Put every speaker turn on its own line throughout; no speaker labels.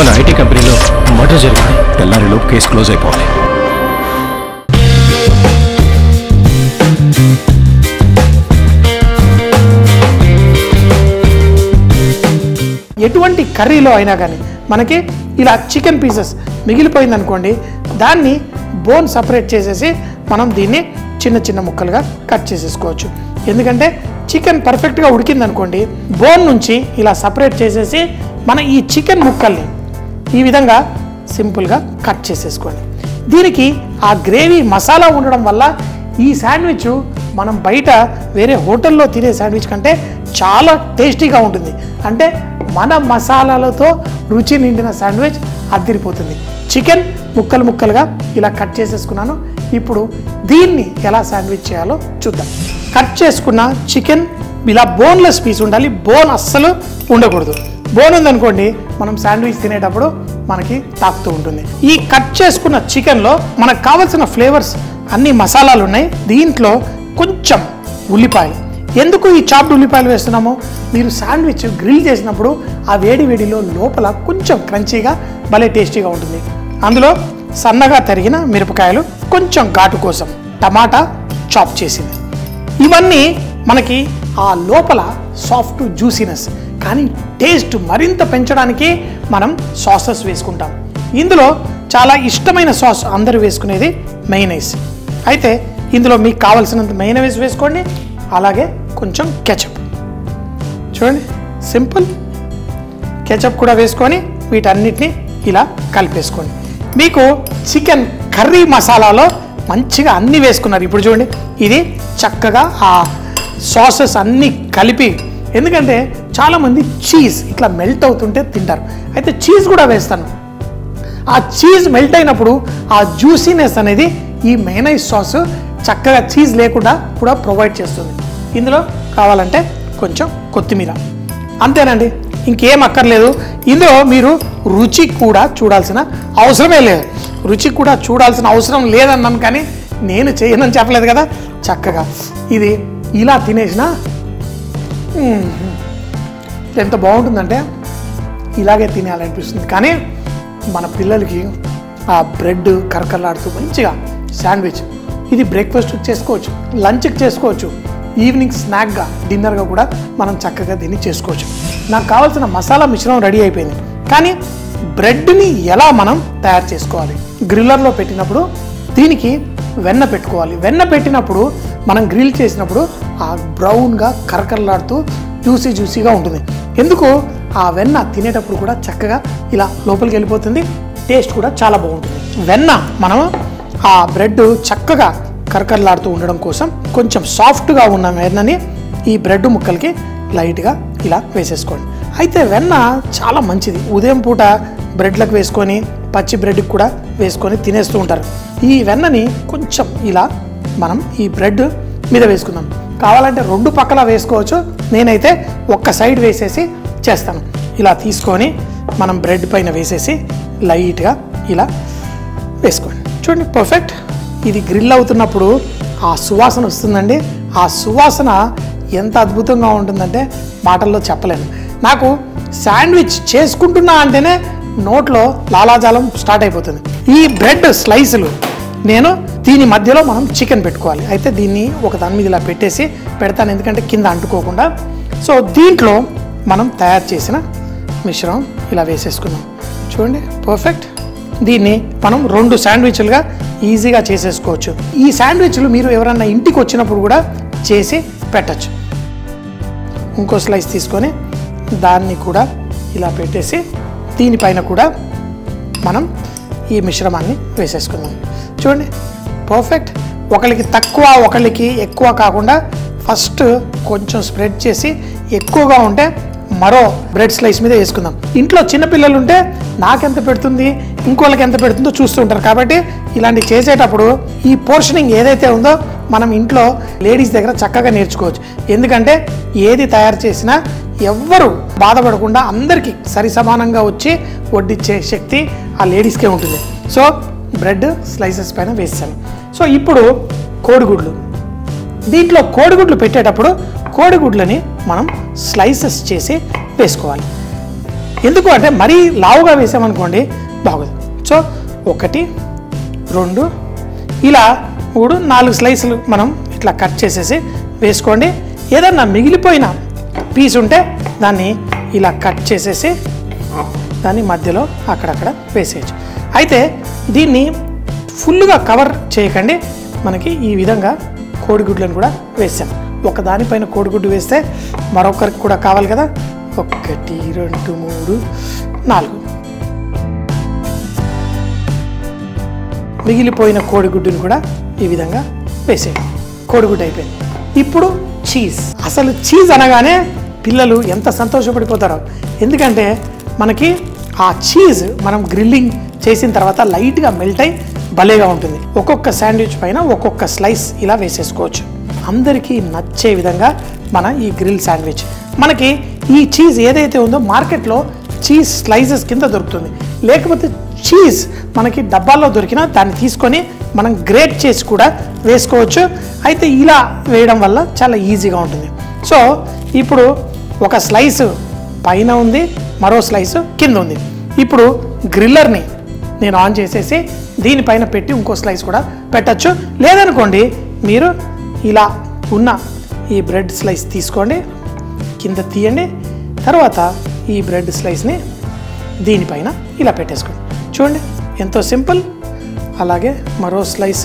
మన ఐటీ కంపెనీలో మర్డర్ జరిగింది
తెల్లారిలోపు కేసు క్లోజ్ అయిపోవాలి
ఎటువంటి కర్రీలో అయినా కానీ మనకి ఇలా చికెన్ పీసెస్ మిగిలిపోయింది అనుకోండి దాన్ని బోన్ సపరేట్ చేసేసి మనం దీన్ని చిన్న చిన్న ముక్కలుగా కట్ చేసేసుకోవచ్చు ఎందుకంటే చికెన్ పర్ఫెక్ట్గా ఉడికింది అనుకోండి బోన్ నుంచి ఇలా సపరేట్ చేసేసి మన ఈ చికెన్ ముక్కల్ని ఈ విధంగా సింపుల్గా కట్ చేసేసుకోండి దీనికి ఆ గ్రేవీ మసాలా ఉండడం వల్ల ఈ శాండ్విచ్ మనం బయట వేరే హోటల్లో తినే శాండ్విచ్ కంటే చాలా టేస్టీగా ఉంటుంది అంటే మన మసాలాలతో రుచి నిండిన శాండ్విచ్ అద్దరిపోతుంది చికెన్ ముక్కలు ముక్కలుగా ఇలా కట్ చేసేసుకున్నాను ఇప్పుడు దీన్ని ఎలా శాండ్విచ్ చేయాలో చూద్దాం కట్ చేసుకున్న చికెన్ ఇలా బోన్లెస్ పీస్ ఉండాలి బోన్ అస్సలు ఉండకూడదు బోన్ ఉందనుకోండి మనం శాండ్విచ్ తినేటప్పుడు మనకి తాకుతూ ఉంటుంది ఈ కట్ చేసుకున్న చికెన్లో మనకు కావాల్సిన ఫ్లేవర్స్ అన్ని మసాలాలు ఉన్నాయి దీంట్లో కొంచెం ఉల్లిపాయలు ఎందుకు ఈ చాప్డ్ ఉల్లిపాయలు వేస్తున్నామో మీరు శాండ్విచ్ గ్రిల్ చేసినప్పుడు ఆ వేడి వేడిలో లోపల కొంచెం క్రంచీగా భలే టేస్టీగా ఉంటుంది అందులో సన్నగా తరిగిన మిరపకాయలు కొంచెం ఘాటు కోసం టమాటా చాప్ చేసింది ఇవన్నీ మనకి ఆ లోపల సాఫ్ట్ జ్యూసీనెస్ కానీ టేస్ట్ మరింత పెంచడానికి మనం సాసెస్ వేసుకుంటాం ఇందులో చాలా ఇష్టమైన సాస్ అందరూ వేసుకునేది మైనైస్ అయితే ఇందులో మీకు కావలసినంత మైనవేస్ వేసుకోండి అలాగే కొంచెం కెచప్ చూడండి సింపుల్ కెచప్ కూడా వేసుకొని వీటన్నిటిని ఇలా కలిపేసుకోండి మీకు చికెన్ కర్రీ మసాలాలో మంచిగా అన్నీ వేసుకున్నారు ఇప్పుడు చూడండి ఇది చక్కగా ఆ సాసెస్ అన్నీ కలిపి ఎందుకంటే చాలామంది చీజ్ ఇట్లా మెల్ట్ అవుతుంటే తింటారు అయితే చీజ్ కూడా వేస్తాను ఆ చీజ్ మెల్ట్ అయినప్పుడు ఆ జ్యూసీనెస్ అనేది ఈ మైనైస్ సాస్ చక్కగా చీజ్ లేకుండా కూడా ప్రొవైడ్ చేస్తుంది ఇందులో కావాలంటే కొంచెం కొత్తిమీర అంతేనండి ఇంకేం అక్కర్లేదు ఇందులో మీరు రుచి కూడా చూడాల్సిన అవసరమే లేదు రుచి కూడా చూడాల్సిన అవసరం లేదన్నాను కానీ నేను చేయనని చెప్పలేదు కదా చక్కగా ఇది ఇలా తినేసిన మ్మ్, ఎంత బాగుంటుందంటే ఇలాగే తినాలనిపిస్తుంది కానీ మన పిల్లలకి ఆ బ్రెడ్ కరకరలాడుతూ మంచిగా శాండ్విచ్ ఇది బ్రేక్ఫాస్ట్ చేసుకోవచ్చు లంచ్కి చేసుకోవచ్చు ఈవినింగ్ స్నాక్గా డిన్నర్గా కూడా మనం చక్కగా దీన్ని చేసుకోవచ్చు నాకు కావాల్సిన మసాలా మిశ్రమం రెడీ అయిపోయింది కానీ బ్రెడ్ని ఎలా మనం తయారు చేసుకోవాలి గ్రిల్లర్లో పెట్టినప్పుడు దీనికి వెన్న పెట్టుకోవాలి వెన్న పెట్టినప్పుడు మనం గ్రిల్ చేసినప్పుడు ఆ బ్రౌన్గా కరకరలాడుతూ జ్యూసీ జ్యూసీగా ఉంటుంది ఎందుకు ఆ వెన్న తినేటప్పుడు కూడా చక్కగా ఇలా లోపలికి వెళ్ళిపోతుంది టేస్ట్ కూడా చాలా బాగుంటుంది వెన్న మనం ఆ బ్రెడ్ చక్కగా కరకరలాడుతూ ఉండడం కోసం కొంచెం సాఫ్ట్గా ఉన్న వెన్నని ఈ బ్రెడ్ ముక్కలకి లైట్గా ఇలా వేసేసుకోండి అయితే వెన్న చాలా మంచిది ఉదయం పూట బ్రెడ్లకు వేసుకొని పచ్చి బ్రెడ్కి కూడా వేసుకొని తినేస్తూ ఉంటారు ఈ వెన్నని కొంచెం ఇలా మనం ఈ బ్రెడ్ మీద వేసుకుందాం కావాలంటే రెండు పక్కల వేసుకోవచ్చు నేనైతే ఒక్క సైడ్ వేసేసి చేస్తాను ఇలా తీసుకొని మనం బ్రెడ్ పైన వేసేసి లైట్గా ఇలా వేసుకోండి చూడండి పర్ఫెక్ట్ ఇది గ్రిల్ అవుతున్నప్పుడు ఆ సువాసన వస్తుందండి ఆ సువాసన ఎంత అద్భుతంగా ఉంటుందంటే మాటల్లో చెప్పలేను నాకు శాండ్విచ్ చేసుకుంటున్నా అంటేనే నోట్లో లాలాజాలం స్టార్ట్ అయిపోతుంది ఈ బ్రెడ్ స్లైసులు నేను దీని మధ్యలో మనం చికెన్ పెట్టుకోవాలి అయితే దీన్ని ఒక దాని మీద ఇలా పెట్టేసి పెడతాను ఎందుకంటే కింద అంటుకోకుండా సో దీంట్లో మనం తయారు చేసిన మిశ్రమం ఇలా వేసేసుకున్నాం చూడండి పర్ఫెక్ట్ దీన్ని మనం రెండు శాండ్విచ్లుగా ఈజీగా చేసేసుకోవచ్చు ఈ శాండ్విచ్లు మీరు ఎవరన్నా ఇంటికి వచ్చినప్పుడు కూడా చేసి పెట్టచ్చు ఇంకో స్లైస్ తీసుకొని దాన్ని కూడా ఇలా పెట్టేసి దీనిపైన కూడా మనం ఈ మిశ్రమాన్ని వేసేసుకుందాం చూడండి పర్ఫెక్ట్ ఒకరికి తక్కువ ఒకరికి ఎక్కువ కాకుండా ఫస్ట్ కొంచెం స్ప్రెడ్ చేసి ఎక్కువగా ఉంటే మరో బ్రెడ్ స్లైస్ మీద వేసుకుందాం ఇంట్లో చిన్నపిల్లలు ఉంటే నాకెంత పెడుతుంది ఇంకోళ్ళకి ఎంత పెడుతుందో చూస్తూ ఉంటారు కాబట్టి ఇలాంటి చేసేటప్పుడు ఈ పోర్షనింగ్ ఏదైతే ఉందో మనం ఇంట్లో లేడీస్ దగ్గర చక్కగా నేర్చుకోవచ్చు ఎందుకంటే ఏది తయారు చేసినా ఎవ్వరు బాధపడకుండా అందరికీ సరి సమానంగా వచ్చి వడ్డిచ్చే శక్తి ఆ లేడీస్కే ఉంటుంది సో బ్రెడ్ స్లైసెస్ పైన వేసాను సో ఇప్పుడు కోడిగుడ్లు దీంట్లో కోడిగుడ్లు పెట్టేటప్పుడు కోడిగుడ్లని మనం స్లైసెస్ చేసి వేసుకోవాలి ఎందుకు అంటే మరీ లావుగా వేసామనుకోండి బాగోదు సో ఒకటి రెండు ఇలా మూడు నాలుగు స్లైసులు మనం ఇట్లా కట్ చేసేసి వేసుకోండి ఏదన్నా మిగిలిపోయిన పీస్ ఉంటే దాన్ని ఇలా కట్ చేసేసి దాన్ని మధ్యలో అక్కడక్కడ వేసేయచ్చు అయితే దీన్ని ఫుల్గా కవర్ చేయకండి మనకి ఈ విధంగా కోడిగుడ్లను కూడా వేసాం ఒక దానిపైన కోడిగుడ్డు వేస్తే మరొకరికి కూడా కావాలి కదా ఒకటి రెండు మూడు నాలుగు మిగిలిపోయిన కోడిగుడ్డుని కూడా ఈ విధంగా వేసేయండి కోడిగుడ్డు అయిపోయింది ఇప్పుడు చీజ్ అసలు చీజ్ అనగానే పిల్లలు ఎంత సంతోషపడిపోతారో ఎందుకంటే మనకి ఆ చీజ్ మనం గ్రిల్లింగ్ చేసిన తర్వాత లైట్గా మెల్ట్ అయి భలేగా ఉంటుంది ఒక్కొక్క శాండ్విచ్ పైన ఒక్కొక్క స్లైస్ ఇలా వేసేసుకోవచ్చు అందరికీ నచ్చే విధంగా మన ఈ గ్రిల్ శాండ్విచ్ మనకి ఈ చీజ్ ఏదైతే ఉందో మార్కెట్లో చీజ్ స్లైసెస్ కింద దొరుకుతుంది లేకపోతే చీజ్ మనకి డబ్బాల్లో దొరికినా దాన్ని తీసుకొని మనం గ్రేట్ చేసి కూడా వేసుకోవచ్చు అయితే ఇలా వేయడం వల్ల చాలా ఈజీగా ఉంటుంది సో ఇప్పుడు ఒక స్లైస్ పైన ఉంది మరో స్లైస్ కింద ఉంది ఇప్పుడు గ్రిల్లర్ని నేను ఆన్ చేసేసి దీనిపైన పెట్టి ఇంకో స్లైస్ కూడా పెట్టచ్చు లేదనుకోండి మీరు ఇలా ఉన్న ఈ బ్రెడ్ స్లైస్ తీసుకోండి కింద తీయండి తర్వాత ఈ బ్రెడ్ స్లైస్ని దీనిపైన ఇలా పెట్టేసుకోండి చూడండి ఎంతో సింపుల్ అలాగే మరో స్లైస్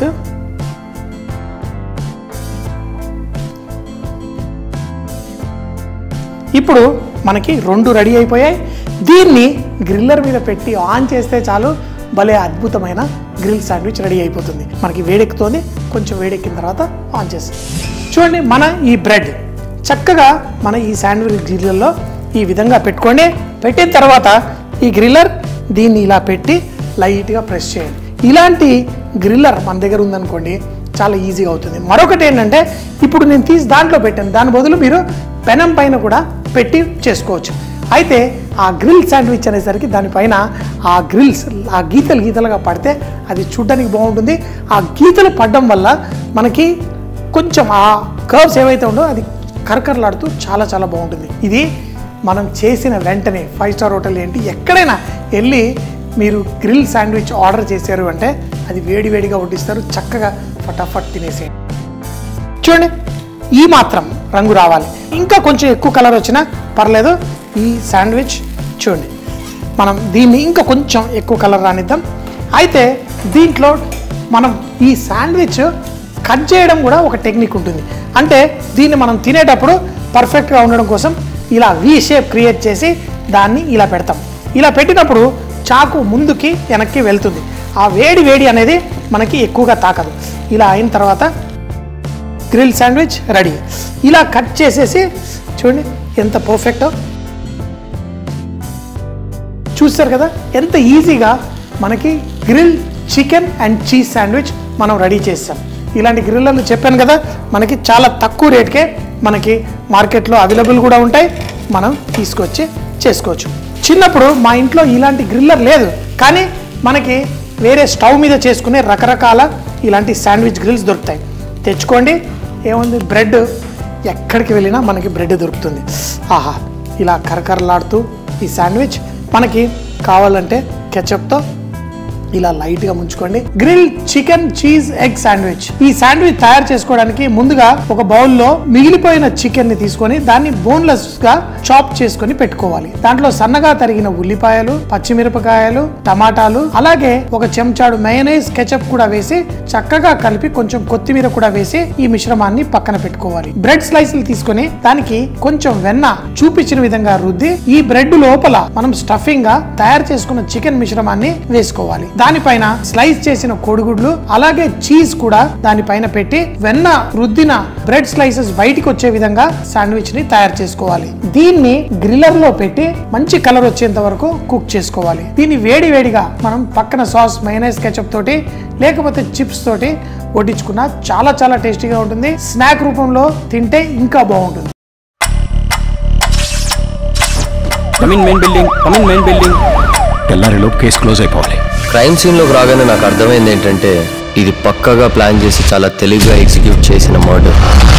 ఇప్పుడు మనకి రెండు రెడీ అయిపోయాయి దీన్ని గ్రిల్లర్ మీద పెట్టి ఆన్ చేస్తే చాలు భలే అద్భుతమైన గ్రిల్ శాండ్విచ్ రెడీ అయిపోతుంది మనకి వేడెక్కుతోంది కొంచెం వేడెక్కిన తర్వాత ఆన్ చేస్తుంది చూడండి మన ఈ బ్రెడ్ చక్కగా మన ఈ శాండ్విచ్ గ్రిల్లర్లో ఈ విధంగా పెట్టుకోండి పెట్టిన తర్వాత ఈ గ్రిల్లర్ దీన్ని ఇలా పెట్టి లైట్గా ప్రెస్ చేయండి ఇలాంటి గ్రిల్లర్ మన దగ్గర ఉందనుకోండి చాలా ఈజీగా అవుతుంది మరొకటి ఏంటంటే ఇప్పుడు నేను తీసి దాంట్లో పెట్టాను దాని బదులు మీరు పెనం పైన కూడా పెట్టి చేసుకోవచ్చు అయితే ఆ గ్రిల్ శాండ్విచ్ అనేసరికి దానిపైన ఆ గ్రిల్స్ ఆ గీతలు గీతలుగా పడితే అది చూడడానికి బాగుంటుంది ఆ గీతలు పడడం వల్ల మనకి కొంచెం ఆ కర్వ్స్ ఏవైతే ఉండో అది కరకరలాడుతూ చాలా చాలా బాగుంటుంది ఇది మనం చేసిన వెంటనే ఫైవ్ స్టార్ హోటల్ ఏంటి ఎక్కడైనా వెళ్ళి మీరు గ్రిల్ శాండ్విచ్ ఆర్డర్ చేశారు అంటే అది వేడి వేడిగా వడ్డిస్తారు చక్కగా ఫటాఫట్ తినేసేయండి చూడండి ఈ మాత్రం రంగు రావాలి ఇంకా కొంచెం ఎక్కువ కలర్ వచ్చినా పర్లేదు ఈ శాండ్విచ్ చూడండి మనం దీన్ని ఇంకా కొంచెం ఎక్కువ కలర్ రానిద్దాం అయితే దీంట్లో మనం ఈ శాండ్విచ్ కట్ చేయడం కూడా ఒక టెక్నిక్ ఉంటుంది అంటే దీన్ని మనం తినేటప్పుడు పర్ఫెక్ట్గా ఉండడం కోసం ఇలా వి షేప్ క్రియేట్ చేసి దాన్ని ఇలా పెడతాం ఇలా పెట్టినప్పుడు చాకు ముందుకి వెనక్కి వెళ్తుంది ఆ వేడి వేడి అనేది మనకి ఎక్కువగా తాకదు ఇలా అయిన తర్వాత గ్రిల్ శాండ్విచ్ రెడీ ఇలా కట్ చేసేసి చూడండి ఎంత పర్ఫెక్టో చూస్తారు కదా ఎంత ఈజీగా మనకి grill chicken and cheese sandwich మనం రెడీ చేస్తాం ఇలాంటి గ్రిల్లర్లు చెప్పాను కదా మనకి చాలా తక్కువ రేట్కే మనకి మార్కెట్లో అవైలబుల్ కూడా ఉంటాయి మనం తీసుకొచ్చి చేసుకోవచ్చు చిన్నప్పుడు మా ఇంట్లో ఇలాంటి గ్రిల్లర్ లేదు కానీ మనకి వేరే స్టవ్ మీద చేసుకునే రకరకాల ఇలాంటి శాండ్విచ్ గ్రిల్స్ దొరుకుతాయి తెచ్చుకోండి ఏముంది బ్రెడ్ ఎక్కడికి వెళ్ళినా మనకి బ్రెడ్ దొరుకుతుంది ఆహా ఇలా కరకరలాడుతూ ఈ శాండ్విచ్ మనకి కావాలంటే కెచప్తో ఇలా లైట్ గా ముంచుకోండి grill chicken cheese egg sandwich ఈ శాండ్విచ్ తయారు చేసుకోవడానికి ముందుగా ఒక బౌల్ లో మిగిలిపోయిన చికెన్ ని తీసుకొని దాన్ని బోన్లెస్ గా చాప్ చేసుకొని పెట్టుకోవాలి దాంట్లో సన్నగా తరిగిన ఉల్లిపాయలు పచ్చిమిరపకాయలు టమాటాలు అలాగే ఒక చెంచాడు మయోనైజ్ కెచప్ కూడా వేసి చక్కగా కలిపి కొంచెం కొత్తిమీర కూడా వేసి ఈ మిశ్రమాన్ని పక్కన పెట్టుకోవాలి బ్రెడ్ స్లైస్లు తీసుకొని దానికి కొంచెం వెన్న చూపించిన విధంగా రుద్ది ఈ బ్రెడ్ లోపల మనం స్టఫింగ్ గా తయారు చేసుకున్న చికెన్ మిశ్రమాన్ని వేసుకోవాలి దానిపైన స్లైస్ చేసిన కోడిగుడ్లు అలాగే చీజ్ కూడా దానిపైన పెట్టి వెన్న రుద్దిన బ్రెడ్ స్లైసెస్ బయటికి వచ్చే విధంగా శాండ్విచ్ ని తయారు చేసుకోవాలి దీన్ని గ్రిల్లర్ లో పెట్టి మంచి కలర్ వచ్చేంత వరకు కుక్ చేసుకోవాలి దీన్ని వేడి వేడిగా మనం పక్కన సాస్ మైనస్ కెచప్ తోటి లేకపోతే చిప్స్ తోటి వడ్డించుకున్నా చాలా చాలా టేస్టీగా ఉంటుంది స్నాక్ రూపంలో తింటే ఇంకా బాగుంటుంది
come in main building come in main building
తెల్లారిలో కేసు క్లోజ్ అయిపోవాలి
క్రైమ్ సీన్లోకి రాగానే నాకు అర్థమైంది ఏంటంటే ఇది పక్కగా ప్లాన్ చేసి చాలా తెలివిగా ఎగ్జిక్యూట్ చేసిన మర్డర్